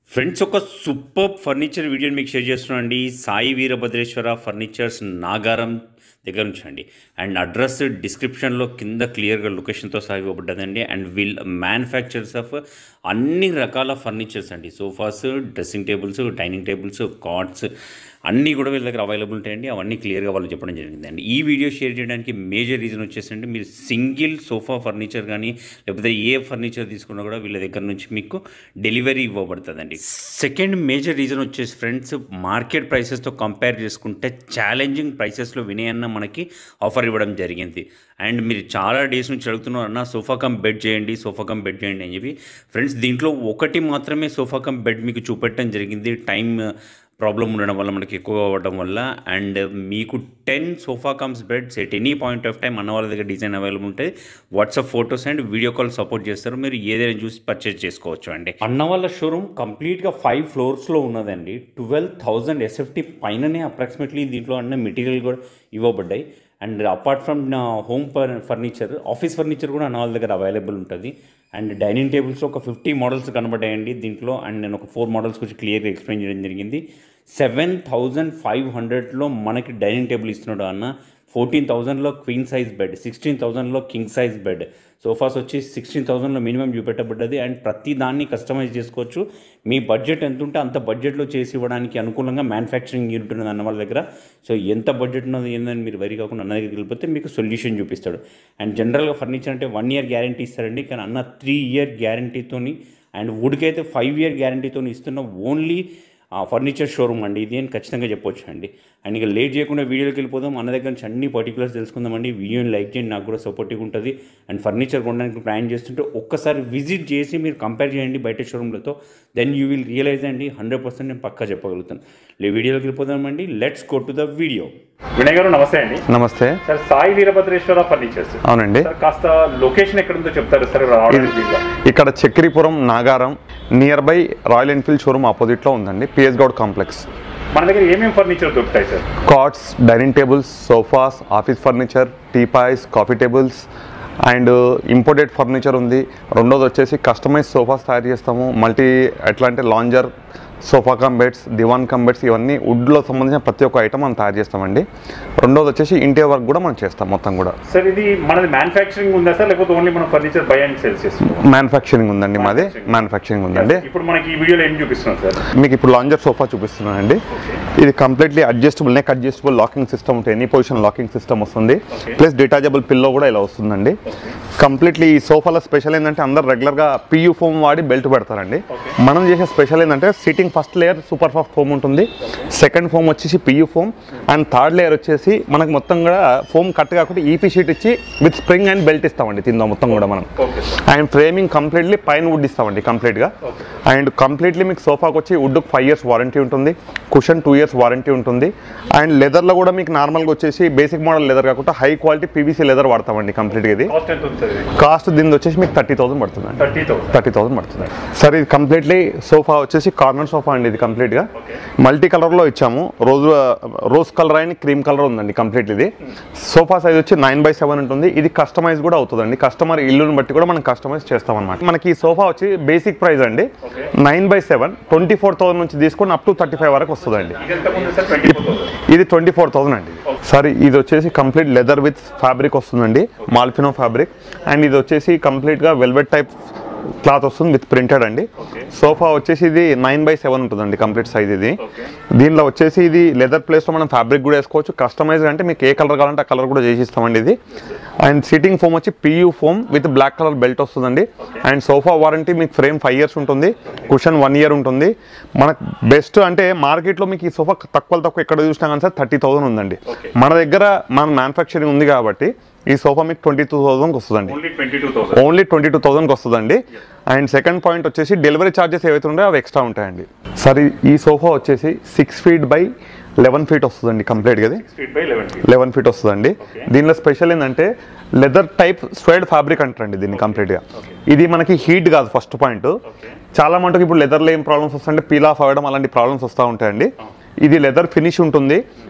Friends ఒక super furniture వీడియోని మీకు షేర్ చేస్తున్నాను అండి సాయి వీరభద్రేశ్వర ఫర్నిచర్స్ నాగారం దగ్గర నుంచి అండి అండ్ అడ్రస్ డిస్క్రిప్షన్లో కింద క్లియర్గా లొకేషన్తో సహా ఇవ్వబడ్డదండి అండ్ వీల్ మ్యానుఫ్యాక్చర్స్ ఆఫ్ అన్ని రకాల ఫర్నిచర్స్ అండి sofas dressing tables dining tables cots అన్నీ కూడా వీళ్ళ దగ్గర అవైలబుల్ ఉంటాయండి అవన్నీ క్లియర్గా వాళ్ళు చెప్పడం జరిగిందండి ఈ వీడియో షేర్ చేయడానికి మేజర్ రీజన్ వచ్చేసండి మీరు సింగిల్ సోఫా ఫర్నిచర్ కానీ లేకపోతే ఏ ఫర్నిచర్ తీసుకున్నా కూడా వీళ్ళ దగ్గర నుంచి మీకు డెలివరీ ఇవ్వబడుతుందండి సెకండ్ మేజర్ రీజన్ వచ్చేసి ఫ్రెండ్స్ మార్కెట్ ప్రైసెస్తో కంపేర్ చేసుకుంటే ఛాలెంజింగ్ ప్రైసెస్లో వినయన్న మనకి ఆఫర్ ఇవ్వడం జరిగింది అండ్ మీరు చాలా డేస్ నుంచి అడుగుతున్నారు అన్న సోఫా కమ్ బెడ్ చేయండి సోఫా కమ్ బెడ్ చేయండి అని చెప్పి ఫ్రెండ్స్ దీంట్లో ఒకటి మాత్రమే సోఫా కమ్ బెడ్ మీకు చూపెట్టడం జరిగింది టైం ప్రాబ్లం ఉండడం వల్ల మనకి ఎక్కువ అవ్వడం వల్ల అండ్ మీకు ten sofa cums beds at any point of time అన్న వాళ్ళ దగ్గర డిజైన్ అవైలబుల్ ఉంటాయి WhatsApp photos and video call support చేస్తారు మీరు ఏదైనా చూసి పర్చేస్ చేసుకోవచ్చు అండి అన్న వాళ్ళ షోరూమ్ కంప్లీట్గా ఫైవ్ ఫ్లోర్స్లో ఉన్నదండి ట్వెల్వ్ థౌజండ్ ఎస్ఎఫ్టీ పైననే అప్రాక్సిమేట్లీ దీంట్లో అన్న మెటీరియల్ కూడా ఇవ్వబడ్డాయి అండ్ అపార్ట్ ఫ్రమ్ నా హోమ్ ఫర్నిచర్ ఆఫీస్ ఫర్నిచర్ కూడా అన్న వాళ్ళ దగ్గర అవైలబుల్ ఉంటుంది అండ్ డైనింగ్ టేబుల్స్ ఒక ఫిఫ్టీ మోడల్స్ కనబడ్డాయండి దీంట్లో అండ్ నేను ఒక ఫోర్ మోడల్స్ గురించి క్లియర్గా ఎక్స్ప్లెయిన్ చేయడం జరిగింది సెవెన్ థౌజండ్ ఫైవ్ హండ్రెడ్లో మనకి డైనింగ్ టేబుల్ ఇస్తున్నాడు అన్న ఫోర్టీన్ థౌజండ్లో క్వీన్ సైజ్ బెడ్ సిక్స్టీన్ థౌజండ్లో కింగ్ సైజ్ బెడ్ సోఫాస్ వచ్చి సిక్స్టీన్ థౌజండ్లో మినిమం చూపెట్టబడ్డది అండ్ ప్రతి దాన్ని కస్టమైజ్ చేసుకోవచ్చు మీ బడ్జెట్ ఎంత ఉంటే అంత బడ్జెట్లో చేసి ఇవ్వడానికి అనుకూలంగా మ్యానుఫ్యాక్చరింగ్ యూనిట్ ఉన్నది అన్న వాళ్ళ దగ్గర సో ఎంత బడ్జెట్ ఉన్నది ఏందని మీరు వరి కాకుండా అన్న దగ్గరికి వెళ్ళిపోతే మీకు సొల్యూషన్ చూపిస్తాడు అండ్ జనరల్గా ఫర్నిచర్ అంటే వన్ ఇయర్ గ్యారంటీ ఇస్తారండి కానీ అన్న త్రీ ఇయర్ గ్యారంటీతోని అండ్ వుడ్కి అయితే ఫైవ్ ఇయర్ గ్యారంటీతో ఇస్తున్న ఓన్లీ ఫర్నిచర్ షోరూమ్ అండి ఇది అని ఖచ్చితంగా చెప్పొచ్చు అండి అండ్ ఇక లేట్ చేయకుండా వీడియోకి వెళ్ళిపోదాం మన దగ్గర నుంచి అన్ని పర్టికులర్స్ తెలుసుకుందామండి వీడియోని లైక్ చేయండి నాకు కూడా సపోర్టివ్ ఉంటుంది అండ్ ఫర్నిచర్ కొనడానికి ప్లాన్ చేస్తుంటే ఒక్కసారి విజిట్ చేసి మీరు కంపేర్ చేయండి బయట షోరూమ్లతో దెన్ యూ విల్ రియలైజ్ అండి హండ్రెడ్ పర్సెంట్ నేను పక్కా చెప్పగలుగుతాను లే వీడియోలోకి వెళ్ళిపోదామండి let's go to the video Vinay garu నమస్తే అండి నమస్తే సార్ సాయి వీరభద్రేశ్వర ఫర్నిచర్స్ అవునండి సార్ కాస్త లొకేషన్ ఎక్కడ ఉందో చెప్తారు సార్ రావడానికి వీలుగా? ఇక్కడ Chakripuram Nagaram near by Royal Enfield showroom ఆపోజిట్లో ఉందండి పిఎస్ గౌడ్ కాంప్లెక్స్ మన దగ్గర ఏమేమి ఫర్నిచర్ దొరుకుతాయి sir cots dining tables sofas office furniture teapoys coffee tables and imported furniture ఉంది రెండోది వచ్చేసి కస్టమైజ్ సోఫాస్ తయారు చేస్తాము మల్టీ ఎట్లా అంటే lounger sofa cum beds divan cum beds ఇవన్నీ వుడ్లో సంబంధించిన ప్రతి ఒక్క ఐటమ్ మనం తయారు చేస్తామండి రెండోది వచ్చేసి ఇంటీరియర్ వర్క్ కూడా మనం చేస్తాం మొత్తం కూడా సార్ ఇది మనది మ్యానుఫ్యాక్చరింగ్ ఉందా సార్ లేకపోతే ఓన్లీ మనం ఫర్నిచర్ బై అండ్ సేల్స్ చేస్తున్నాం మ్యానుఫ్యాక్చరింగ్ ఉందండి మాది మ్యానుఫ్యాక్చరింగ్ ఉందండి ఇప్పుడు మనకి ఈ వీడియోలో ఏం చూపిస్తున్నాం సార్ మీకు ఇప్పుడు లాంజర్ సోఫా చూపిస్తున్నానండి ఇది completely adjustable neck adjustable locking system ఉంటుంది ఎనీ పొజిషన్ లాకింగ్ సిస్టమ్ వస్తుంది Okay. ప్లస్ డిటాచబుల్ పిల్లో కూడా ఇలా వస్తుందండి కంప్లీట్లీ ఈ సోఫాలో స్పెషల్ ఏంటంటే అందరు రెగ్యులర్గా పియూ ఫోమ్ వాడి బెల్ట్ పెడతారండి Okay. మనం చేసే స్పెషల్ ఏంటంటే seating first layer super soft foam ఉంటుంది సెకండ్ ఫోమ్ వచ్చేసి PU foam and third layer వచ్చేసి మనకు మొత్తం కూడా ఫోమ్ కట్ కాకుండా ఈపీ షీట్ ఇచ్చి విత్ స్ప్రింగ్ అండ్ బెల్ట్ ఇస్తామండి తిందాం మొత్తం కూడా మనం okay sir and framing completely పైన వుడ్ ఇస్తామండి కంప్లీట్గా Okay. అండ్ కంప్లీట్లీ మీకు సోఫాకి వచ్చి వుడ్కి ఫైవ్ ఇయర్స్ వారంటీ ఉంటుంది కుషన్ టూ ఇయర్స్ వారంటీ ఉంటుంది అండ్ లెదర్లో కూడా మీకు నార్మల్గా వచ్చేసి బేసిక్ మోడల్ లెదర్ కాకుండా హై క్వాలిటీ పీవీసీ లెదర్ వాడతామండి కంప్లీట్గా ఇది కాస్ట్ ఎంత ఉంది సార్ ఇది కాస్ట్ దీని వచ్చేసి మీకు థర్టీ థౌసండ్ పడుతుందండి థర్టీ థౌసండ్ థర్టీ థౌసండ్ పడుతుంది సార్ ఇది కంప్లీట్లీ సోఫా వచ్చేసి కార్నర్ సోఫా అండి ఇది కంప్లీట్గా Okay. మల్టీ కలర్లో ఇచ్చాము rose rose colour and cream colour ఉందండి కంప్లీట్ ఇది సోఫా సైజ్ వచ్చి నైన్ బై సెవెన్ ఉంటుంది ఇది కస్టమైజ్ కూడా అవుతుందండి కస్టమర్ ఇల్లుని బట్టి కూడా మనం కస్టమైజ్ చేస్తాం అనమాట మనకి ఈ సోఫా వచ్చి బేసిక్ ప్రైస్ అండి Okay. Nine by seven twenty four thousand నుంచి తీసుకొని అప్ టు థర్టీ ఫైవ్ వరకు వస్తుందండి ఇది ఎంత ఉంది సార్ ట్వంటీ ఫోర్ థౌసండ్ ఇది ట్వంటీ ఫోర్ థౌసండ్ అండి సార్ ఇది వచ్చేసి కంప్లీట్ లెదర్ విత్ ఫ్యాబ్రిక్ వస్తుందండి మాల్ఫినో ఫ్యాబ్రిక్ అండ్ ఇది వచ్చేసి కంప్లీట్గా వెల్వెట్ టైప్ క్లాత్ వస్తుంది విత్ ప్రింటెడ్ అండి Okay. సోఫా వచ్చేసి ఇది నైన్ బై సెవెన్ ఉంటుందండి కంప్లీట్ సైజ్ ఇది Okay. దీనిలో వచ్చేసి ఇది లెదర్ ప్లేస్లో మనం ఫ్యాబ్రిక్ కూడా వేసుకోవచ్చు కస్టమైజ్ అంటే మీకు ఏ కలర్ కావాలంటే ఆ కలర్ కూడా చేసి ఇస్తామండి ఇది అండ్ సీటింగ్ ఫోమ్ వచ్చి PU foam with black colour belt వస్తుందండి అండ్ సోఫా వారంటీ మీకు ఫ్రేమ్ ఫైవ్ ఇయర్స్ ఉంటుంది కుషన్ వన్ ఇయర్ ఉంటుంది మనకు బెస్ట్ అంటే మార్కెట్లో మీకు ఈ సోఫా తక్కువ తక్కువ ఎక్కడ చూసినా కానీ సార్ థర్టీ థౌసండ్ ఉందండి Okay. మన దగ్గర మన మ్యానుఫ్యాక్చరింగ్ ఉంది కాబట్టి ఈ సోఫా మీకు ట్వంటీ టూ థౌసండ్కి వస్తుందండి only twenty two thousand only twenty two థౌసండ్కి వస్తుందండి అండ్ సెకండ్ పాయింట్ వచ్చేసి డెలివరీ ఛార్జెస్ ఏవైతే ఉన్నాయో అవి ఎక్స్ట్రా ఉంటాయండి సరే ఈ సోఫా వచ్చేసి six feet by eleven feet వస్తుందండి కంప్లీట్గా ఇది feet by eleven feet eleven feet వస్తుందండి Okay. దీనిలో స్పెషల్ ఏంటంటే లెదర్ టైప్ స్వైడ్ ఫ్యాబ్రిక్ అంటారండి దీన్ని కంప్లీట్గా ఇది మనకి హీట్ కాదు ఫస్ట్ పాయింట్ ఓకే చాలా మటుకు ఇప్పుడు లెదర్లో ఏం ప్రాబ్లమ్స్ వస్తాయంటే పీల్ ఆఫ్ అవ్వడం అలాంటి ప్రాబ్లమ్స్ వస్తూ ఉంటాయండి ఇది లెదర్ ఫినిష్ ఉంటుంది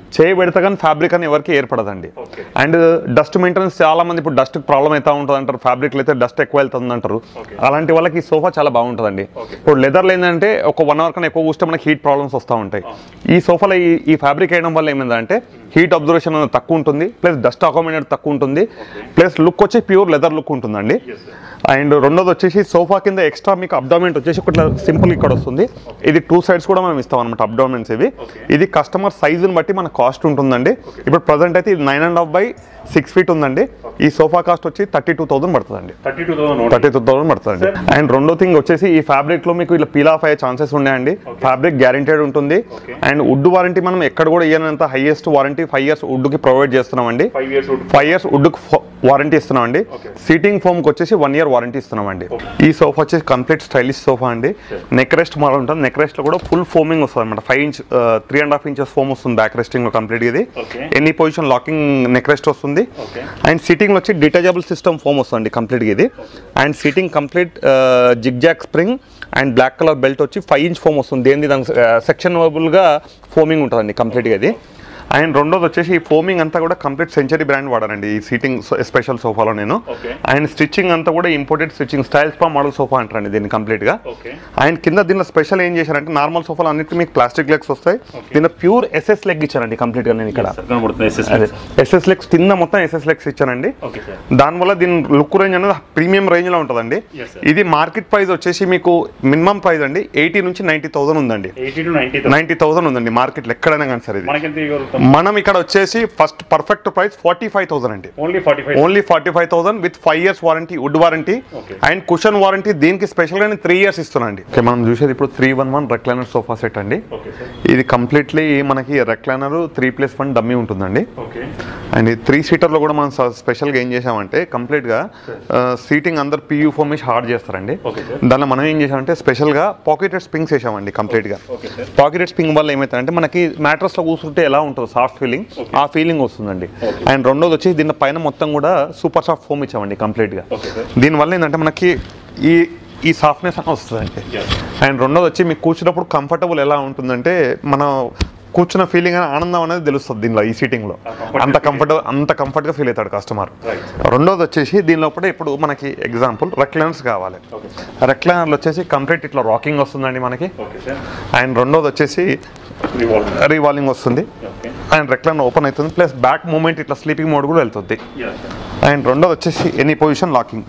చేయి పెడితే కానీ ఫ్యాబ్రిక్ అని ఎవరికి ఏర్పడదండి Okay. అండ్ డస్ట్ మెయింటెనెన్స్ చాలా మంది ఇప్పుడు డస్ట్ ప్రాబ్లం అవుతా ఉంటుంది అంటారు ఫ్యాబ్రిక్లు అయితే డస్ట్ ఎక్కువ వెళ్తుంది అంటారు అలాంటి వాళ్ళకి ఈ సోఫా చాలా బాగుంటుందండి ఇప్పుడు లెదర్లో ఏంటంటే ఒక వన్ అవర్ కన్నా ఎక్కువ కూస్తే మనకి హీట్ ప్రాబ్లమ్స్ వస్తూ ఉంటాయి ఈ సోఫాలో ఈ ఈ ఫ్యాబ్రిక్ వేయడం వల్ల ఏమైందంటే హీట్ అబ్జర్వేషన్ అనేది తక్కువ ఉంటుంది ప్లస్ డస్ట్ అకామిడేట్ తక్కువ ఉంటుంది ప్లస్ లుక్ వచ్చి ప్యూర్ లెదర్ లుక్ ఉంటుందండి అండ్ రెండోది వచ్చేసి సోఫా కింద ఎక్స్ట్రా మీకు అబ్డామెంట్ వచ్చేసి ఇట్లా సింపుల్ ఇక్కడ వస్తుంది ఇది టూ సైడ్స్ కూడా మనం ఇస్తాం అనమాట అబ్డామెంట్స్ ఇవి ఇది కస్టమర్ సైజుని బట్టి మన కాస్ట్ ఉంటుందండి ఇప్పుడు ప్రజెంట్ అయితే ఇది nine and half by six feet ఉందండి ఈ సోఫా కాస్ట్ వచ్చి థర్టీ టూ థౌసండ్ పడుతుందండి thirty two thousand thirty two thousand పడుతుంది అండ్ రెండో థింగ్ వచ్చేసి ఈ ఫ్యాబ్రిక్ లో మీకు ఇలా పీల్ ఆఫ్ అయ్యే ఛాన్సెస్ ఉన్నాయండి ఫ్యాబ్రిక్ గ్యారంటెడ్ ఉంటుంది అండ్ వుడ్ వారంటీ మనం ఎక్కడ కూడా ఇయ్యనంత highest warranty five years wood కి ప్రొవైడ్ చేస్తున్నామండి five years five years wood warranty ఇస్తున్నామండి సీటింగ్ ఫోమ్ కి వచ్చేసి వన్ ఇయర్ వారంటీ ఇస్తున్నామండి ఈ సోఫా వచ్చేసి కంప్లీట్ స్టైలిష్ సోఫా అండి నెక్ రెస్ట్ మోడల్ ఉంటుంది నెక్ రెస్ట్ లో కూడా ఫుల్ ఫోమింగ్ వస్తుంది అనమాట five inch three and half inches foam వస్తుంది బ్యాక్ రెస్టింగ్ లో కంప్లీట్ ఇది Okay. Any position locking neck rest వస్తుంది Okay. అండ్ సీటింగ్ వచ్చి డిటాచబుల్ సిస్టమ్ ఫోమ్ వస్తుంది కంప్లీట్ ఇది and seating complete zig zag spring and black colour belt వచ్చి five inch foam వస్తుంది దేని దాని సెక్షన్ గా ఫోమింగ్ ఉంటుందండి కంప్లీట్గా ఇది అండ్ రెండోది వచ్చేసి ఈ ఫోమింగ్ అంతా కూడా కంప్లీట్ సెంచరీ బ్రాండ్ వాడానండి ఈ సీటింగ్ స్పెషల్ సోఫాలో నేను Okay. అండ్ స్టిచ్చింగ్ అంతా కూడా imported stitching style spa model sofa అంటారండి దీన్ని కంప్లీట్ గా ఓకే అండ్ కింద దీనిలో స్పెషల్ ఏం చేశారంటే నార్మల్ సోఫాలో అన్నిటికీ మీకు ప్లాస్టిక్ లెగ్స్ వస్తాయి దీనిలో ప్యూర్ ఎస్ఎస్ లెగ్ ఇచ్చారండి కంప్లీట్ గా నేను ఇక్కడ కనబడుతుంది ఎస్ఎస్ అదే ఎస్ఎస్ లెగ్స్ కింద మొత్తం ఎస్ఎస్ లెగ్స్ ఇచ్చానండి ఓకే సార్ దానివల్ల దీని లుక్ రేంజ్ అనేది ప్రీమియం రేంజ్ లో ఉంటుందండి Yes, sir. ఇది మార్కెట్ ప్రైస్ వచ్చేసి మీకు మినిమం ప్రైస్ అండి ఎయిటీ నుంచి నైన్టీ థౌసండ్ ఉందండి eighty to ninety ninety thousand ఉందండి మార్కెట్లో ఎక్కడైనా కానీ సార్ ఇది మనకి ఎంత ఇవ్వగలుగుతాం మనం ఇక్కడ వచ్చేసి first perfect price forty five thousand అండి only forty five only forty five thousand with five years warranty wood warranty Okay. And cushion warranty దీనికి స్పెషల్గా నేను త్రీ ఇయర్స్ ఇస్తున్నానండి ఓకే మనం చూసేది ఇప్పుడు three one one recliner sofa set అండి okay sir ఇది completely మనకి recliner three plus one dummy ఉంటుందండి ఓకే అండ్ ఈ త్రీ సీటర్లో కూడా మనం స- స్పెషల్గా ఏం చేసామంటే కంప్లీట్గా సీటింగ్ అందరు పియూ ఫోమ్ వేసి హార్డ్ చేస్తారండి Okay, sir. దానిలో మనం ఏం చేసామంటే స్పెషల్గా పాకెటెడ్ స్ప్రింగ్స్ వేసామండి కంప్లీట్గా ఓకే సార్ పాకెటెడ్ స్ప్రింగ్ వల్ల ఏమవుతుందంటే మనకి మ్యాట్రస్లో కూర్చుంటే ఎలా ఉంటుంది సాఫ్ట్ ఫీలింగ్ ఆ ఫీలింగ్ వస్తుందండి అండ్ రెండోది వచ్చి దీని పైన మొత్తం కూడా సూపర్ సాఫ్ట్ ఫోమ్ ఇచ్చామండి కంప్లీట్గా ఓకే సార్ దీనివల్ల ఏంటంటే మనకి ఈ ఈ సాఫ్ట్నెస్ అని వస్తుందండి Yes. అండ్ రెండోది వచ్చి మీకు కూర్చున్నప్పుడు కంఫర్టబుల్ ఎలా ఉంటుందంటే మనం కూర్చున్న ఫీలింగ్ అని ఆనందం అనేది తెలుస్తుంది దీనిలో ఈ సీటింగ్లో comfort అంత కంఫర్ట్ అంత కంఫర్ట్గా ఫీల్ అవుతాడు కస్టమర్ Right. రెండోది వచ్చేసి దీని లోపల ఇప్పుడు మనకి ఎగ్జాంపుల్ రెక్లైనర్స్ కావాలి ఓకే సార్ రెక్లైనర్లు వచ్చేసి కంప్లీట్ ఇట్లా రాకింగ్ వస్తుందండి మనకి ఓకే సార్ అండ్ రెండోది వచ్చేసి రివాల్వ్ రీవాల్వింగ్ వస్తుంది ఓకే అండ్ రెక్లైనర్ ఓపెన్ అవుతుంది ప్లస్ బ్యాక్ మూమెంట్ ఇట్లా స్లీపింగ్ మోడ్ కూడా వెళ్తుంది యా సార్ అండ్ రెండోది వచ్చేసి ఎనీ పొజిషన్ లాకింగ్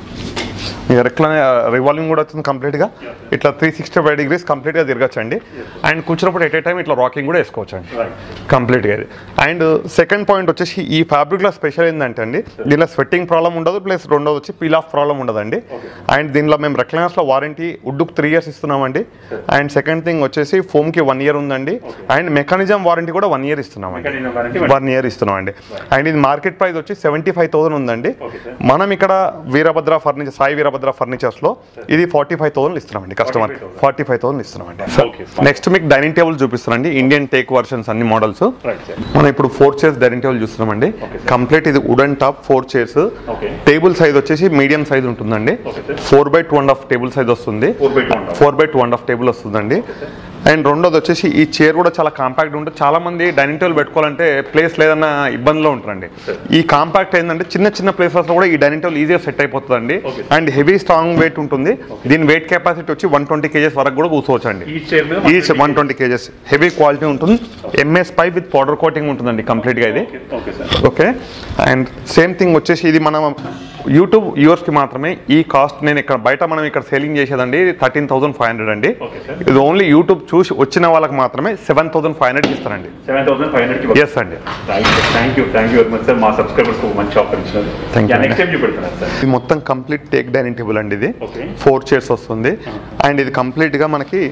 ఇక రెక్లా రివాల్వింగ్ కూడా వస్తుంది కంప్లీట్గా ఇట్లా త్రీ సిక్స్టీ ఫైవ్ డిగ్రీస్ కంప్లీట్గా తిరగచ్చండి అండ్ కూర్చున్నప్పుడు ఎట్ ఏ టైం ఇట్లా రాకింగ్ కూడా వేసుకోవచ్చు అండి రైట్ కంప్లీట్గా ఇది అండ్ సెకండ్ పాయింట్ వచ్చేసి ఈ ఫ్యాబ్రిక్లో స్పెషల్ ఏంటంటే అండి దీనిలో స్వెట్టింగ్ ప్రాబ్లం ఉండదు ప్లస్ రెండోది వచ్చి పీల్ ఆఫ్ ప్రాబ్లం ఉండదండి అండ్ దీనిలో మేము రెక్లైనర్స్లో వారంటీ వుడ్కు త్రీ ఇయర్స్ ఇస్తున్నామండి అండ్ సెకండ్ థింగ్ వచ్చేసి ఫోమ్కి వన్ ఇయర్ ఉందండి అండ్ మెకానిజం వారంటీ కూడా వన్ ఇయర్ ఇస్తున్నామండి మెకానిజం వారంటీ వన్ ఇయర్ ఇస్తున్నామండి అండ్ ఇది మార్కెట్ ప్రైస్ వచ్చి సెవెంటీ ఫైవ్ థౌసండ్ ఉందండి Okay, sir. మనం ఇక్కడ వీరభద్ర ఫర్నిచర్ సాయి వీరభద్ర ఫర్నిచర్స్లో ఇది ఫార్టీ ఫైవ్ థౌసండ్ ఇస్తున్నామండి కస్టమర్ 45,000. ఫార్టీ ఫైవ్ థౌసండ్ ఇస్తున్నామండి Okay. నెక్స్ట్ మీకు డైనింగ్ టేబుల్ చూపిస్తానండి ఇండియన్ టేక్ వర్షన్స్ అన్ని మోడల్స్ రైట్ సార్ మనం ఇప్పుడు ఫోర్ చైర్స్ డైనింగ్ టేబుల్ చూస్తున్నామండి Okay, sir. కంప్లీట్ ఇది wooden top four chairs Okay. Table size వచ్చేసి మీడియం సైజ్ ఉంటుందండి Okay, sir. Four by two and half table size వస్తుంది four by two అంటారు four by two and half table వస్తుందండి and రెండోది వచ్చేసి ఈ chair కూడా చాలా కాంపాక్ట్ ఉంటుంది చాలా మంది డైనింగ్ టేబుల్ పెట్టుకోవాలంటే ప్లేస్ లేదన్న ఇబ్బందిలో ఉంటారండి ఈ కాంపాక్ట్ ఏంటంటే చిన్న చిన్న ప్లేసెస్ లో కూడా ఈ డైనింగ్ టేబుల్ ఈజీగా సెట్ అయిపోతుందండి Okay. And heavy strong weight ఉంటుంది దీని వెయిట్ కెపాసిటీ వచ్చి వన్ ట్వంటీ కేజెస్ వరకు కూడా కూర్చోవచ్చు అండి ఈ చైర్ మీద ఈ one twenty kgs heavy quality ఉంటుంది ఎంఎస్ పై విత్ పౌడర్ కోటింగ్ ఉంటుందండి కంప్లీట్గా ఇది okay sir okay and same thing వచ్చేసి ఇది మనం యూట్యూబ్ కి మాత్రమే ఈ కాస్ట్ నేను ఇక్కడ బయట మనం ఇక్కడ సేలింగ్ చేసేదండి థర్టీన్ థౌసండ్ ఫైవ్ హండ్రెడ్ అండి Okay, sir. ఇది ఓన్లీ యూట్యూబ్ చూసి వచ్చిన వాళ్ళకి మాత్రమే సెవెన్ థౌసండ్ ఫైవ్ హండ్రెడ్ ఇస్తానండి సెవెన్ థౌసండ్ ఫైవ్ హండ్రెడ్కి ఎస్ అండి thank you thank you very much sir మా సబ్స్క్రైబర్స్ మంచి ఆఫర్ ఇచ్చినారు Thank you, నెక్స్ట్ టైం చూపెడుతున్నారు సార్ ఇది మొత్తం కంప్లీట్ టేక్ డైనింగ్ టేబుల్ అండి ఇది Okay. ఫోర్ చైర్స్ వస్తుంది అండ్ ఇది కంప్లీట్ గా మనకి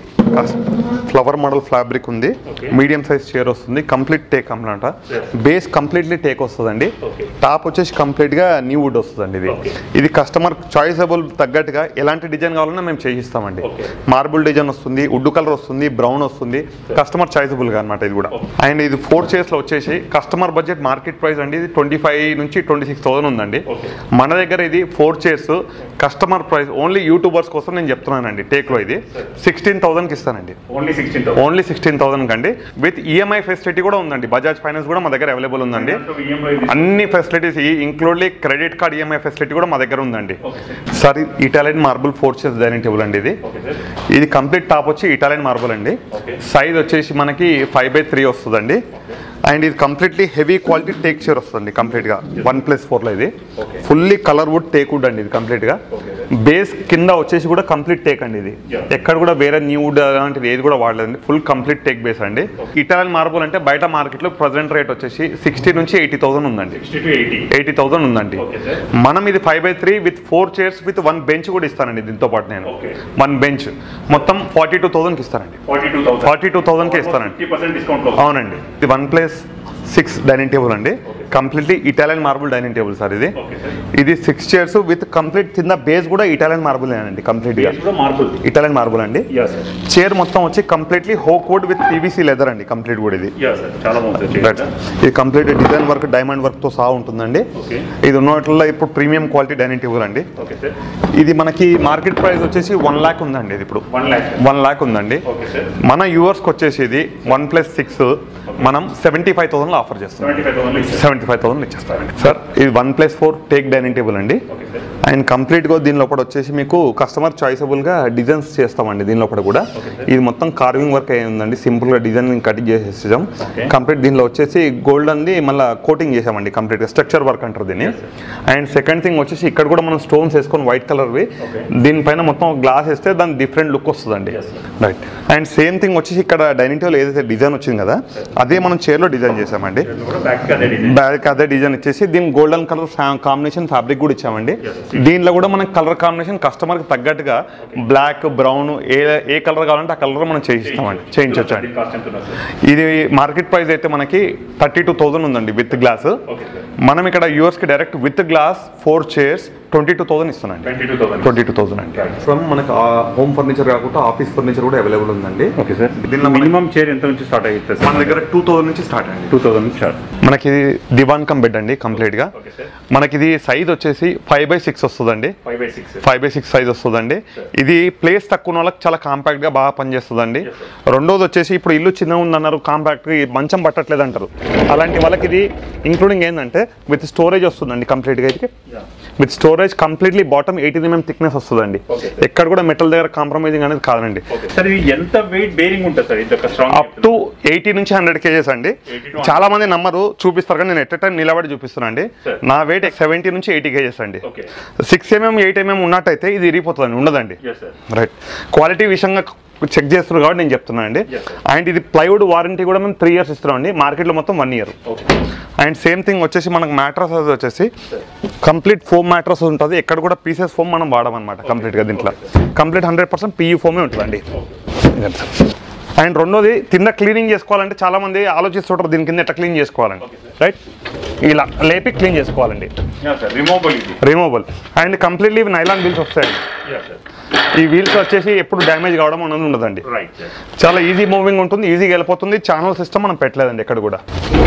ఫ్లవర్ మోడల్ ఫ్యాబ్రిక్ ఉంది Okay. మీడియం సైజ్ చైర్ వస్తుంది కంప్లీట్ టేక్ అన్నమాట Yes. బేస్ కంప్లీట్లీ టేక్ వస్తుందండి Okay. టాప్ వచ్చేసి కంప్లీట్ గా న్యూ వుడ్ వస్తుందండి ఇది Okay. ఇది కస్టమర్ చాయిసబుల్ తగ్గట్టుగా ఎలాంటి డిజైన్ కావాలన్నా మేము చేయిస్తామండి Okay. మార్బుల్ డిజైన్ వస్తుంది వుడ్ కలర్ వస్తుంది బ్రౌన్ వస్తుంది కస్టమర్ చాయిసబుల్ గా అనమాట ఇది కూడా అండ్ ఇది ఫోర్ చైర్స్ లో వచ్చేసి కస్టమర్ బడ్జెట్ మార్కెట్ ప్రైస్ అండి ఇది ట్వంటీ ఫైవ్ నుంచి ట్వంటీ సిక్స్ థౌసండ్ ఉందండి Okay. మన దగ్గర ఇది four chairs customer price only YouTubers కోసం నేను చెప్తున్నానండి టేక్ లో ఇది సిక్స్టీన్ థౌసండ్కి ఇస్తానండి only sixteen only sixteen thousand కండి విత్ ఈఎంఐ ఫెసిలిటీ కూడా ఉందండి బజాజ్ ఫైనాన్స్ కూడా మా దగ్గర అవైలబుల్ ఉందండి అన్ని ఫెసిలిటీస్ ఇంక్లూడ్లీ క్రెడిట్ కార్డ్ ఈఎంఐ ఫెసిలిటీ కూడా మా దగ్గర ఉందండి okay sir sir Italian marble four chairs dining table అండి ఇది ఓకే సార్ ఇది కంప్లీట్ టాప్ వచ్చి ఇటాలియన్ మార్బుల్ అండి Okay. సైజ్ వచ్చేసి మనకి ఫైవ్ బై త్రీ వస్తుందండి అండ్ ఇది completely heavy quality teak chair వస్తుంది కంప్లీట్గా వన్ ప్లస్ ఫోర్లో ఇది Okay. Fully colour wood teak wood అండి ఇది కంప్లీట్గా Okay. బేస్ కింద వచ్చేసి కూడా కంప్లీట్ టేక్ అండి ఇది Yeah. ఎక్కడ కూడా వేరే న్యూ వుడ్ అలాంటిది ఏది కూడా వాడలేదండి ఫుల్ కంప్లీట్ టేక్ బేస్ అండి ఇటాలియన్ మార్బుల్ అంటే బయట మార్కెట్లో ప్రజెంట్ రేట్ వచ్చేసి సిక్స్టీ నుంచి ఎయిటీ థౌసండ్ ఉందండి sixty to eighty eighty thousand ఉందండి Okay, sir. మనం ఇది five by three with four chairs with one bench కూడా ఇస్తానండి దీంతో పాటు నేను Okay. వన్ బెంచ్ మొత్తం ఫార్టీ టూ థౌసండ్కి ఇస్తానండి forty two thousand forty two థౌసండ్కి ఇస్తానండి ఫిఫ్టీ పర్సెంట్ డిస్కౌంట్ అవునండి ఇది one plus six dining table అండి completely Italian marble dining table sir ఇది ఓకే సార్ ఇది సిక్స్ చైర్స్ విత్ కంప్లీట్ కింద బేస్ కూడా ఇటాలియన్ మార్బుల్ అండి కంప్లీట్గా కూడా మార్బుల్ ఇటాలియన్ మార్బుల్ అండి యా సార్ చైర్ మొత్తం వచ్చి completely oak wood with PVC leather అండి కంప్లీట్ కూడా ఇది యా సార్ చాలా బాగుంది రైట్ ఇది complete design work diamond work తో సహా ఉంటుందండి ఓకే ఇది ఉన్న వాటిల్లో ఇప్పుడు ప్రీమియం క్వాలిటీ డైనింగ్ టేబుల్ అండి ఓకే సార్ ఇది మనకి మార్కెట్ ప్రైస్ వచ్చేసి వన్ ల్యాక్ ఉందండి ఇది ఇప్పుడు వన్ ల్యాక్ వన్ ల్యాక్ ఉందండి ఓకే సార్ మన యూవర్స్కి వచ్చేసి ఇది వన్ ప్లస్ సిక్స్ మనం సెవెంటీ ఫైవ్ థౌసండ్లో ఆఫర్ చేస్తున్నాం seventy five thousand seventy five thousand ఇచ్చేస్తామండి సార్ ఇది one plus four teak dining table అండి ఓకే సార్ అండ్ కంప్లీట్గా దీని లోపల వచ్చేసి మీకు కస్టమర్ చాయిసబుల్గా డిజైన్స్ చేస్తామండి దీని లోపల కూడా ఇది మొత్తం కార్వింగ్ వర్క్ అయి ఉందండి సింపుల్గా డిజైన్ కటింగ్ చేసేసాం Okay. కంప్లీట్ దీనిలో వచ్చేసి గోల్డ్ అంది మళ్ళీ కోటింగ్ చేసామండి కంప్లీట్గా స్ట్రక్చర్ వర్క్ అంటారు దీన్ని అండ్ సెకండ్ థింగ్ వచ్చేసి ఇక్కడ కూడా మనం స్టోన్స్ వేసుకొని వైట్ కలర్వి Okay. దీనిపైన మొత్తం గ్లాస్ వేస్తే దాని డిఫరెంట్ లుక్ వస్తుందండి Yes, sir. Right and same thing వచ్చేసి ఇక్కడ డైనింగ్ టేబుల్ ఏదైతే డిజైన్ వచ్చింది కదా అదే మనం చైర్లో డిజైన్ చేసామండి కూడా బ్యాక్ అదే డిజైన్ బ్యాక్ అదే డిజైన్ ఇచ్చేసి దీని గోల్డెన్ కలర్ కాంబినేషన్ ఫ్యాబ్రిక్ కూడా ఇచ్చామండి Yes, దీనిలో కూడా మనం కలర్ కాంబినేషన్ కస్టమర్కి తగ్గట్టుగా బ్లాక్ బ్రౌన్ ఏ ఏ కలర్ కావాలంటే ఆ కలర్ మనం చేయిస్తామండి చేయించవచ్చు అండి కాస్ట్ ఎంత ఉన్నారు సార్ ఇది మార్కెట్ ప్రైస్ అయితే మనకి థర్టీ టూ థౌసండ్ ఉందండి విత్ గ్లాస్ ఓకే సార్ మనం ఇక్కడ యూఎస్కి direct with glass four chairs twenty two thousand ఇస్తున్నాండి twenty two thousand twenty two thousand అండి ఫ్రమ్ మనకి హోమ్ ఫర్నిచర్ కాకుండా ఆఫీస్ ఫర్నిచర్ కూడా అవైలబుల్ ఉందండి ఓకే సార్ దీనిలో మనకి- మినిమం చైర్ ఎంత నుంచి స్టార్ట్ అవుతుంది మన దగ్గర టూ థౌసండ్ నుంచి స్టార్ట్ అండి టూ థౌసండ్ స్టార్ట్ మనకి ఇది దివాన్ కమ్ బెడ్ అండి కంప్లీట్గా ఓకే సార్ మనకి ఇది సైజ్ వచ్చేసి ఫైవ్ బై సిక్స్ వస్తుందండి five by six five by six size వస్తుందండి ఇది ప్లేస్ తక్కువ ఉన్న వాళ్ళకి చాలా కాంపాక్ట్గా బాగా పనిచేస్తుందండి Yes, రెండోది వచ్చేసి ఇప్పుడు ఇల్లు చిన్నగా ఉందన్నారు కాంపాక్ట్గా మంచం పట్టట్లేదు అంటారు అలాంటి వాళ్ళకి ఇది ఇంక్లూడింగ్ ఏంటంటే విత్ స్టోరేజ్ వస్తుందండి కంప్లీట్గా ఇది with storage completely bottom eighteen mm thickness వస్తుందండి Okay. ఎక్కడ కూడా మెటల్ దగ్గర కాంప్రమైజింగ్ అనేది కాదండి ఓకే సార్ ఇది ఎంత వెయిట్ బేరింగ్ ఉంటుంది సార్ ఇది ఒక స్ట్రాంగ్ అప్ టు ఎయిటీ నుంచి హండ్రెడ్ కేజెస్ అండి 80 to చాలా మంది నమ్మరు చూపిస్తారు కానీ నేను ఎట్ టైం నిలబడి చూపిస్తున్నా అండి Sir. నా వెయిట్ సెవెంటీ నుంచి ఎయిటీ కేజెస్ అండి okay six mm eight mm ఉన్నట్టయితే ఇది ఇరిగిపోతుందండి ఉండదండి ఎస్ సార్ రైట్ క్వాలిటీ విషయంగా చెక్ చేస్తున్నారు కాబట్టి నేను చెప్తున్నాను అండి Yes, sir. అండ్ ఇది ప్లైవుడ్ వారంటీ కూడా మేము త్రీ ఇయర్స్ ఇస్తున్నాం అండి మార్కెట్లో మొత్తం one year okay and same thing వచ్చేసి మనకు మ్యాట్రస్ అది వచ్చేసి కంప్లీట్ ఫోమ్ మ్యాట్రస్ ఉంటుంది ఎక్కడ కూడా పీసెస్ ఫోమ్ మనం వాడమన్నమాట కంప్లీట్గా దీంట్లో కంప్లీట్ హండ్రెడ్ పర్సెంట్ పీయూ ఫోమే ఉంటుందండి అండ్ రెండోది కింద క్లీనింగ్ చేసుకోవాలంటే చాలా మంది ఆలోచిస్తుంటారు దీని కింద ఎట్లా క్లీన్ చేసుకోవాలండి రైట్ ఇలా లేపి క్లీన్ చేసుకోవాలండి సార్ రిమూవబుల్ ఇది removable and completely nylon wheels వస్తాయండి యా సార్ ఈ వీల్స్ వచ్చేసి ఎప్పుడు డ్యామేజ్ కావడం అనేది ఉండదండి రైట్ సార్ చాలా ఈజీ మూవింగ్ ఉంటుంది ఈజీగా వెళ్ళిపోతుంది ఛానల్ సిస్టమ్ మనం పెట్టలేదండి ఎక్కడ కూడా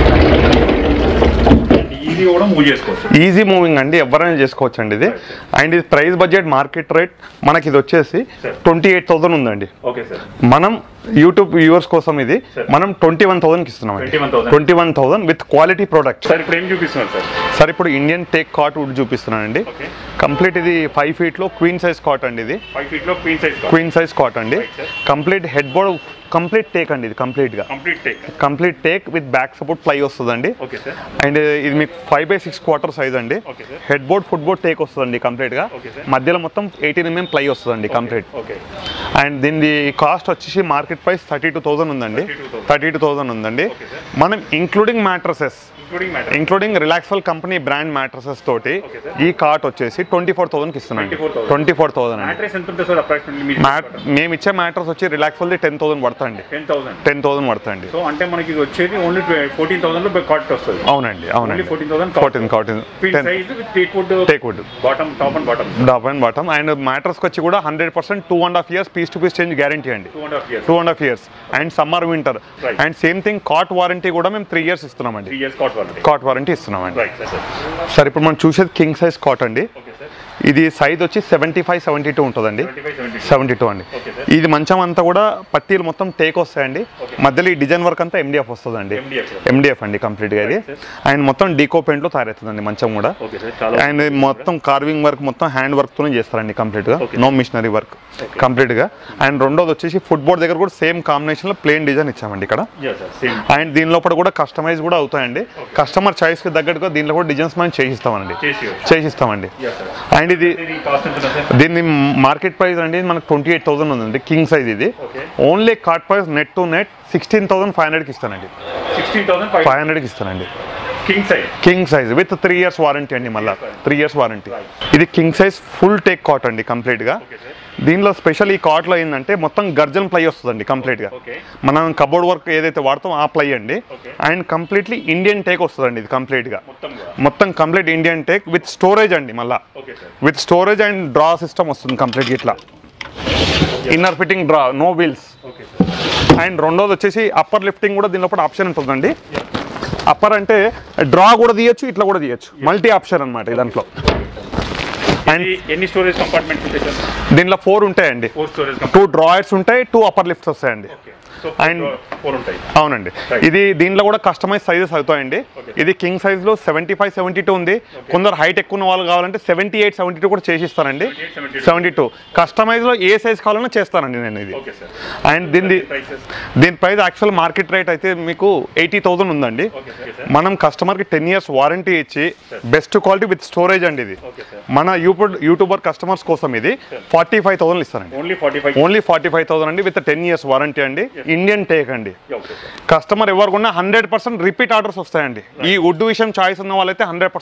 ఈజీ కూడా మూవ్ చేసుకోవచ్చు ఈజీ మూవింగ్ అండి ఎవరైనా చేసుకోవచ్చు అండి ఇది అండ్ ఇది ప్రైస్ బడ్జెట్ మార్కెట్ రేట్ మనకి ఇది వచ్చేసి ట్వంటీ ఎయిట్ థౌసండ్ ఉందండి ఓకే సార్ మనం యూట్యూబ్ వ్యూవర్స్ కోసం ఇది మనం ట్వంటీ వన్ థౌసండ్కి ఇస్తున్నాం 21,000. Twenty one thousand with quality product sir ఇప్పుడు ఏం చూపిస్తున్నారు సార్ సార్ ఇప్పుడు ఇండియన్ టేక్ కాట్ వుడ్ చూపిస్తున్నానండి ఓకే కంప్లీట్ ఇది ఫైవ్ ఫీట్లో క్వీన్ సైజ్ కాట్ అండి ఇది ఫైవ్ ఫీట్ లో queen size queen size cot అండి Right, sir. Complete head board complete teak అండి ఇది కంప్లీట్గా complete take complete teak with back support ply వస్తుందండి ఓకే సార్ అండ్ ఇది మీకు five by six quarter size అండి Okay, sir. Head board foot board teak వస్తుందండి complete గా Okay, sir. మధ్యలో మొత్తం ఎయిటీన్ ఎంఎం ప్లై వస్తుందండి కంప్లీట్ ఓకే అండ్ దీని కాస్ట్ వచ్చేసి market price thirty two thousand ఉందండి 32,000. థర్టీ టూ థౌసండ్ ఉందండి Okay, sir. మనం including mattresses including matter including Relaxful company brand mattresses తోటి Okay, sir. ఈ కార్ట్ వచ్చేసి ట్వంటీ ఫోర్ థౌసండ్కి ఇస్తున్నాండి 24,000. ట్వంటీ ఫోర్ థౌసండ్ అండి మ్యాట్రెస్ ఎంత ఉంటుంది సార్ అప్రాక్సిమేట్లీ మీరు మ్యాట్ మేము ఇచ్చే మ్యాట్రస్ వచ్చి రిలాక్స్ఫుల్ది టెన్ థౌసండ్ పడుతుంది టెన్ థౌసండ్ టెన్ థౌసండ్ పడుతుంది సో అంటే మనకి ఇది వచ్చేది ఓన్లీ ఫోర్టీన్ థౌసండ్ లో కాట్ వస్తుంది అవునండి అవునండి only fourteen thousand fourteen fourteen feet ten size teak wood teak wood bottom top and bottom top and bottom and మ్యాట్రస్కి వచ్చి కూడా hundred percent two and half years piece to piece change guarantee అండి two and half years two and half years and summer winter Right. And same thing cot warranty కూడా మేము three years ఇస్తున్నామండి three years cot వాళ్ళకి cot warranty ఇస్తున్నామండి right sir sir ఇప్పుడు మనం చూసేది king size cot అండి ఓకే సార్ ఇది సైజ్ వచ్చి సెవెంటీ ఫైవ్ సెవెంటీ టూ ఉంటుందండి twenty five seventy seventy two అండి ఓకే సార్ ఇది మంచం అంతా కూడా పట్టీలు మొత్తం టేక్ వస్తాయండి మధ్యలో ఈ డిజైన్ వర్క్ అంతా ఎండిఎఫ్ వస్తుందండి MDF. ఎండిఎఫ్ అండి కంప్లీట్గా ఇది అండ్ మొత్తం డీకో పెయింట్లో తయారవుతుందండి మంచం కూడా ఓకే సార్ చాలా అండ్ మొత్తం కార్వింగ్ వర్క్ మొత్తం హ్యాండ్ వర్క్తోనే చేస్తారండి కంప్లీట్గా Okay. నో మిషనరీ వర్క్ కంప్లీట్గా అండ్ రెండోది వచ్చేసి ఫుట్బోర్డ్ దగ్గర కూడా సేమ్ కాంబినేషన్లో ప్లేన్ డిజైన్ ఇచ్చామండి ఇక్కడ యా సార్ సేమ్ అండ్ దీని లోపల కూడా కస్టమైజ్ కూడా అవుతాయండి కస్టమర్ చాయిస్కి తగ్గట్టుగా దీంట్లో కూడా డిజైన్స్ మనం చేసిస్తామండి చేసి చేసిస్తామండి యా సార్ అండ్ ఇది ఇది కాస్ట్ ఎంత సార్ దీన్ని మార్కెట్ ప్రైస్ అండి మనకు ట్వంటీ ఎయిట్ థౌసండ్ ఉందండి కింగ్ సైజ్ ఇది Okay. Only card price net to net sixteen thousand five హండ్రెడ్కి ఇస్తానండి సిక్స్టీన్ థౌసండ్ ఫైవ్ ఫైవ్ హండ్రెడ్కి ఇస్తానండి king size king size with three years warranty అండి మళ్ళీ త్రీ ఇయర్స్ వారంటీ ఇది king size full teak cot అండి కంప్లీట్గా ఓకే సార్ దీనిలో స్పెషల్ ఈ కాట్లో ఏంటంటే మొత్తం గర్జన్ ప్లై వస్తుందండి కంప్లీట్గా ఓకే మనం కబోర్డ్ వర్క్ ఏదైతే వాడతామో ఆ ప్లై అండి Okay. And completely Indian teak వస్తుందండి ఇది కంప్లీట్గా మొత్తం కూడా మొత్తం complete Indian teak with storage అండి మళ్ళా okay sir with storage and drawer system వస్తుంది కంప్లీట్ ఇట్లా inner fitting drawer no wheels okay sir and రెండోది వచ్చేసి అప్పర్ లిఫ్టింగ్ కూడా దీనిలో కూడా ఆప్షన్ ఉంటుందండి అప్పర్ అంటే డ్రా కూడా తీయొచ్చు ఇట్లా కూడా తీయొచ్చు మల్టీ ఆప్షన్ అనమాట దాంట్లో అండ్ ఇది ఎన్ని స్టోరేజ్ కంపార్ట్మెంట్స్ ఉంటాయి సార్ దీనిలో ఫోర్ ఉంటాయండి ఫోర్ స్టోరేజ్ టూ డ్రాయర్స్ ఉంటాయి టూ అప్పర్ లిఫ్ట్స్ వస్తాయండి ఓకే సో And- ఫోర్ ఉంటాయి అవునండి Right. ఇది దీనిలో కూడా కస్టమైజ్ సైజెస్ అవుతాయండి Okay. ఇది కింగ్ సైజ్ లో సెవెంటీ ఫైవ్ సెవెంటీ టూ ఉంది కొందరు హైట్ ఎక్కువ ఉన్న వాళ్ళు కావాలంటే సెవెంటీ ఎయిట్ సెవెంటీ టూ కూడా చేసి ఇస్తానండి 78, 72. సెవెంటీ టూ కస్టమైజ్ లో ఏ సైజ్ కావాలన్నా చేస్తానండి నేను ఇది ఓకే సార్ అండ్ దీని ప్రైసెస్ దీని ప్రైస్ యాక్చువల్ మార్కెట్ రేట్ అయితే మీకు ఎయిటీ థౌసండ్ ఉందండి ఓకే సార్ సార్ మనం కస్టమర్కి టెన్ ఇయర్స్ వారంటీ ఇచ్చి బెస్ట్ క్వాలిటీ విత్ స్టోరేజ్ అండి ఇది ఓకే సార్ మన యూట్యూబ్ యూట్యూబర్ కస్టమర్స్ కోసం ఇది ఫార్టీ ఫైవ్ థౌసండ్ ఇస్తానండి only forty five only forty five thousand అండి విత్ టెన్ ఇయర్స్ వారంటీ అండి ఇండియన్ టేక్ అండి ఓకే సార్ కస్టమర్ ఎవరు కొన్నా హండ్రెడ్ పర్సెంట్ రిపీట్ ఆర్డర్స్ వస్తాయండి ఈ వుడ్ విషయం చాయిస్ ఉన్న వాళ్ళైతే హండ్రెడ్